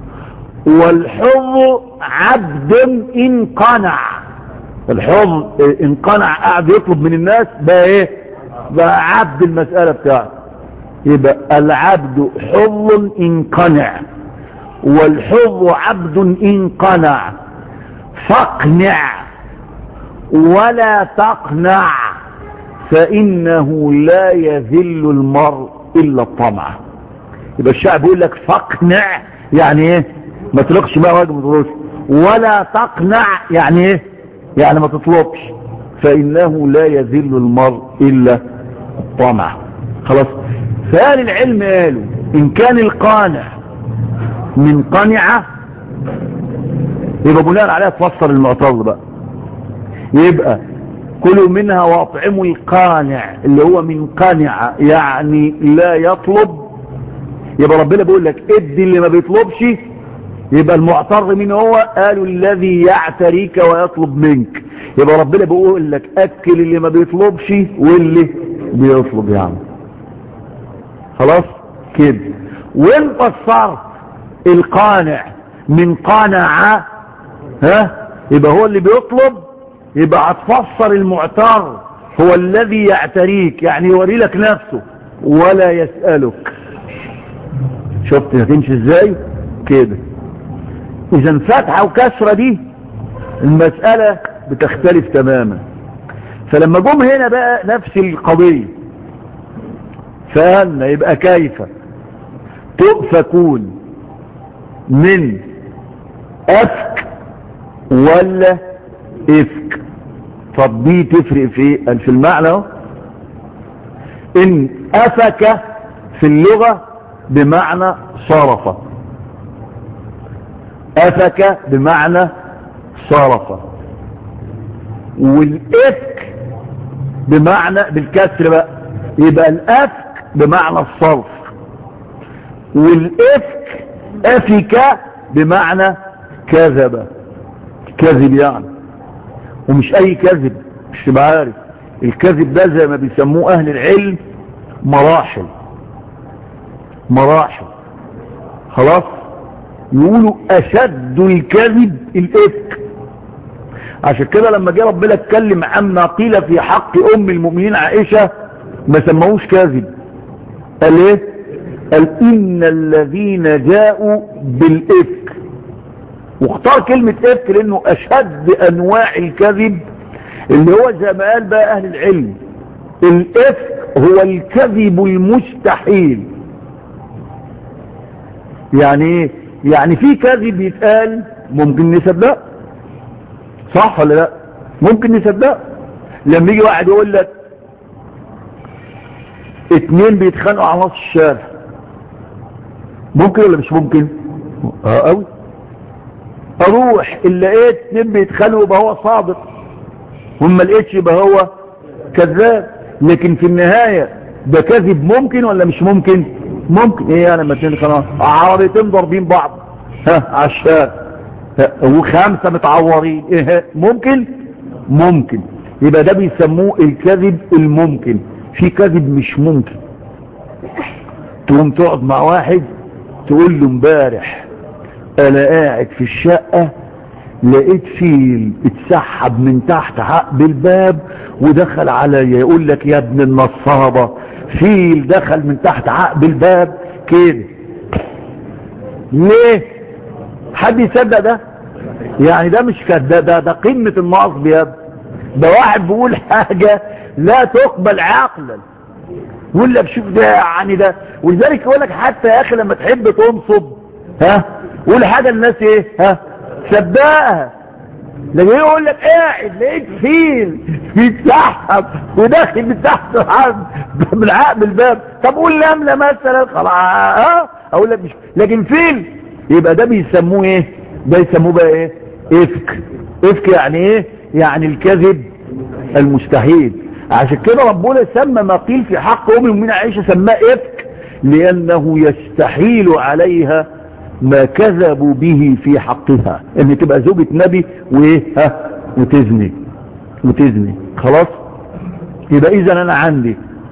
والحر عبد ان قنع الحر ان قنع قاعد يطلب من الناس بقى ايه بقى عبد المسألة بتاعته يبقى العبد حر ان قنع والحر عبد ان قنع فاقنع ولا تقنع فانه لا يذل المرء الا الطمع يبقى الشعب يقول لك فاقنع يعني ايه ما تلقش بقى واجب مدروس ولا تقنع يعني ايه يعني ما تطلبش فانه لا يذل المرء الا الطمع خلاص فقال العلم قالوا ان كان القانع من قنعة يبقى بناء عليها تفسر المعترض بقى يبقى كلوا منها واطعموا القانع اللي هو من قنع يعني لا يطلب يبقى ربنا بيقول لك ادي اللي ما بيطلبش يبقى المعترض مين هو قالوا الذي يعتريك ويطلب منك يبقى ربنا بيقول لك اكل اللي ما بيطلبش واللي بيطلب يعني خلاص كده وانت الصرف القانع من قانع ها يبقى هو اللي بيطلب يبقى هتفسر المعتر هو الذي يعتريك يعني يوري لك نفسه ولا يسألك شفت هتمشي ازاي كده اذا فتحة وكسرة دي المسألة بتختلف تماما فلما جم هنا بقى نفس القضية فهلنا يبقى كيف تؤفكون من افك ولا افك طب دي تفرق في ايه قال في المعنى اهو ان افك في اللغة بمعنى صرف افك بمعنى صرف والافك بمعنى بالكسر بقى يبقى الافك بمعنى الصرف والافك افك بمعنى كذب كذب يعني ومش اي كذب مش تبقى عارف الكذب ده زي ما بيسموه اهل العلم مراحل مراحل خلاص يقولوا اشد الكذب الافك عشان كده لما جه ربنا اتكلم عما قيل في حق ام المؤمنين عائشة ما سموش كاذب قال ايه قال ان الذين جاءوا بالافك واختار كلمة افك لانه اشد انواع الكذب اللي هو زي ما قال بقى اهل العلم الافك هو الكذب المستحيل يعني ايه يعني في كذب يتقال ممكن نصدق صح ولا لا ممكن نصدق لما يجي واحد يقول لك اتنين بيتخانقوا على نص الشارع ممكن ولا مش ممكن اه قوي اروح اللي لقيت اتنين بيتخانقوا يبقى هو صادق وما لقيتش يبقى هو كذاب لكن في النهاية ده كذب ممكن ولا مش ممكن ممكن ايه يعني لما اتنين خلاص عربيتين ضاربين بعض ها على الشارع وخمسة متعورين ايه ممكن ممكن يبقى ده بيسموه الكذب الممكن في كذب مش ممكن تقوم تقعد مع واحد تقول له امبارح انا قاعد في الشقة لقيت فيل اتسحب من تحت عقب الباب ودخل عليا يقول لك يا ابن النصابة فيل دخل من تحت عقب الباب كده ليه حد يصدق ده يعني ده مش كده ده, ده, ده قمة النصب يا ابني ده واحد بيقول حاجة لا تقبل عقلا يقول لك شوف ده يعني ده ولذلك يقول لك حتى يا اخي لما تحب تنصب ها قول حاجة الناس ايه ها صدقها لكن يقول لك قاعد لقيت فيل بيتسحب وداخل من تحت العقد من عقب الباب طب قول نملة مثلا خلاص ها اقول لك مش لكن فيل يبقى ده بيسموه ايه ده يسموه بقى ايه افك افك يعني ايه يعني الكذب المستحيل عشان كده ربنا سمى ما قيل في حق ام من عائشة سماه افك لانه يستحيل عليها ما كذبوا به في حقها ان تبقى زوجة نبي وايه ها وتزني وتزني خلاص يبقى اذا انا عندي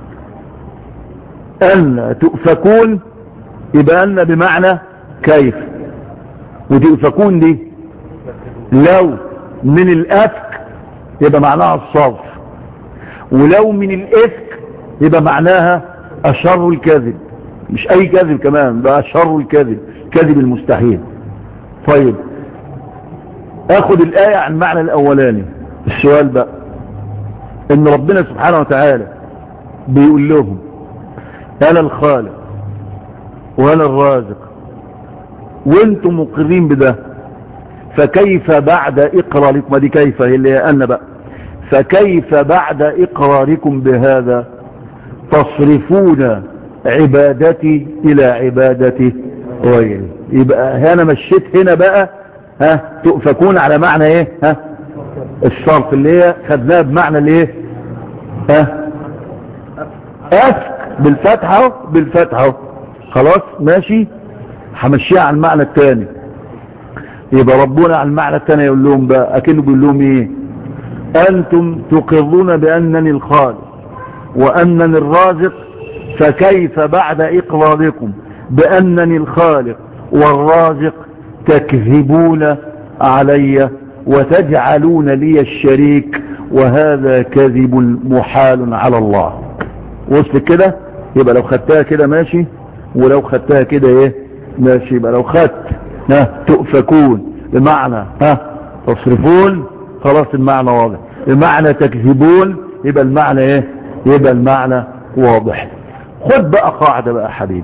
ان تؤفكون يبقى ان بمعنى كيف وتؤفكون دي لو من الافك يبقى معناها الصرف ولو من الافك يبقى معناها اشر الكذب مش اي كذب كمان ده اشر الكذب كذب المستحيل طيب اخد الاية عن معنى الاولاني السؤال بقى ان ربنا سبحانه وتعالى بيقول لهم انا الخالق وانا الرازق وانتم مقرين بده فكيف بعد اقراركم ما دي كيف هي اللي هي انا بقى فكيف بعد اقراركم بهذا تصرفون عبادتي الى عبادتي غيري يبقى انا مشيت هنا بقى ها تؤفكون على معنى ايه ها الصرف اللي هي خدناها بمعنى الايه ها افك بالفتحة بالفتحة خلاص ماشي همشيها على المعنى الثاني يبقى ربنا على المعنى الثاني يقول لهم بقى اكنه بيقول لهم ايه انتم تقرون بانني الخالق وانني الرازق فكيف بعد اقراركم بانني الخالق والرازق تكذبون علي وتجعلون لي الشريك وهذا كذب محال على الله وصل كده يبقى لو خدتها كده ماشي ولو خدتها كده ايه ماشي يبقى لو خدت ها تؤفكون بمعنى ها تصرفون خلاص المعنى واضح بمعنى تكذبون يبقى المعنى ايه يبقى المعنى واضح خد بقى قاعدة بقى حبيبي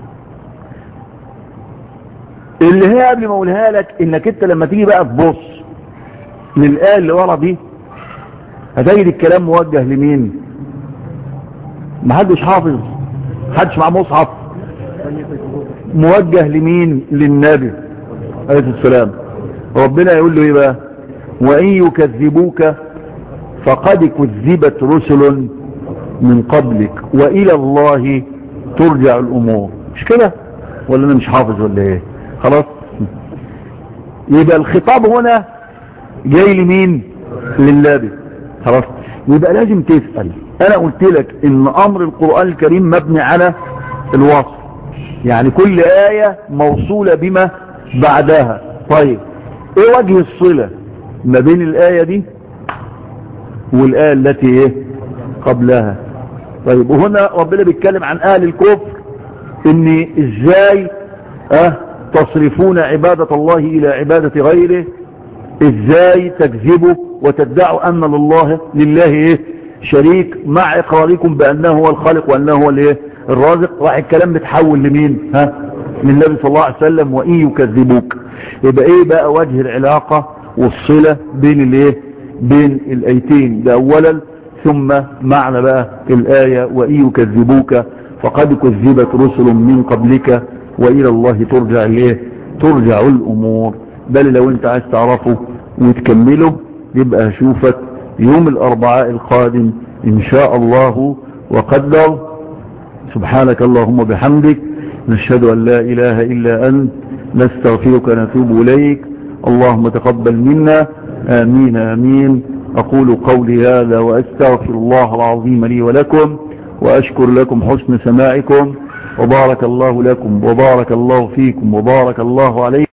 اللي هي قبل ما اقولها لك انك انت لما تيجي بقى تبص للآية اللي ورا دي هتجد الكلام موجه لمين محدش حافظ محدش مع مصحف موجه لمين للنبي عليه السلام ربنا يقول له ايه بقى وان يكذبوك فقد كذبت رسل من قبلك والى الله ترجع الامور مش كده ولا انا مش حافظ ولا ايه خلاص يبقى الخطاب هنا جاي لمين للنبي خلاص يبقى لازم تسأل انا قلت لك ان امر القرآن الكريم مبني على الوصف يعني كل آية موصولة بما بعدها طيب ايه وجه الصلة ما بين الآية دي والآية التي ايه قبلها طيب وهنا ربنا بيتكلم عن اهل الكفر ان ازاي اه تصرفون عبادة الله الى عبادة غيره ازاي تكذبوا وتدعوا ان لله لله ايه شريك مع اقراركم بانه هو الخالق وانه هو الايه الرازق راح الكلام بتحول لمين ها للنبي صلى الله عليه وسلم وان يكذبوك يبقى ايه بقى وجه العلاقة والصلة بين الايه بين الايتين ده اولا ثم معنى بقى الاية وان يكذبوك فقد كذبت رسل من قبلك والى الله ترجع الايه ترجع الامور بل لو انت عايز تعرفه وتكمله يبقى اشوفك يوم الاربعاء القادم ان شاء الله وقدر سبحانك اللهم بحمدك نشهد ان لا اله الا انت نستغفرك ونتوب اليك اللهم تقبل منا امين امين اقول قولي هذا واستغفر الله العظيم لي ولكم واشكر لكم حسن سماعكم وبارك الله لكم وبارك الله فيكم وبارك الله عليكم